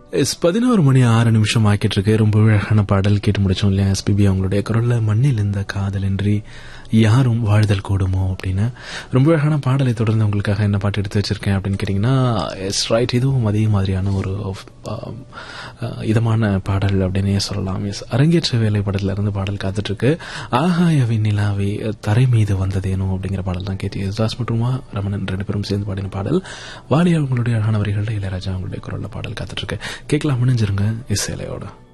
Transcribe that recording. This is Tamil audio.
எஸ் பதினோரு மணி ஆறு நிமிஷம் ஆக்கிட்டு இருக்கு ரொம்ப அழகான பாடல் கேட்டு முடிச்சோம் இல்லையா எஸ்பிபி அவங்களுடைய குரல்ல மண்ணில் இந்த காதலின்றி யாரும் வாழ்தல் கூடுமோ அப்படின்னு ரொம்ப அழகான பாடலை தொடர்ந்து உங்களுக்காக என்ன பாட்டு எடுத்து வச்சிருக்கேன் அப்படின்னு கேட்டிங்கன்னா எஸ் ரைட் இதுவும் அதே மாதிரியான ஒரு ஆம், அஹ், இதமான பாடல் அப்படின்னே சொல்லலாம் எஸ் அரங்கேற்ற வேலை படத்துல இருந்து பாடல் காத்துட்டு இருக்கு ஆகாய விண்ணிலாவே தரை மீது வந்ததேனோ அப்படிங்கிற பாடல் தான் கேட்டு யேசுதாஸ் மற்றும் ரமணன் ரெண்டு பேரும் சேர்ந்து பாடின பாடல் வாலி அவங்களுடைய அழகான வரிகளில் இளையராஜா அவங்களுடைய குரல்ல பாடல் காத்துட்டு இருக்கு கேட்கலாம் முடிஞ்சிருங்க இசையிலையோட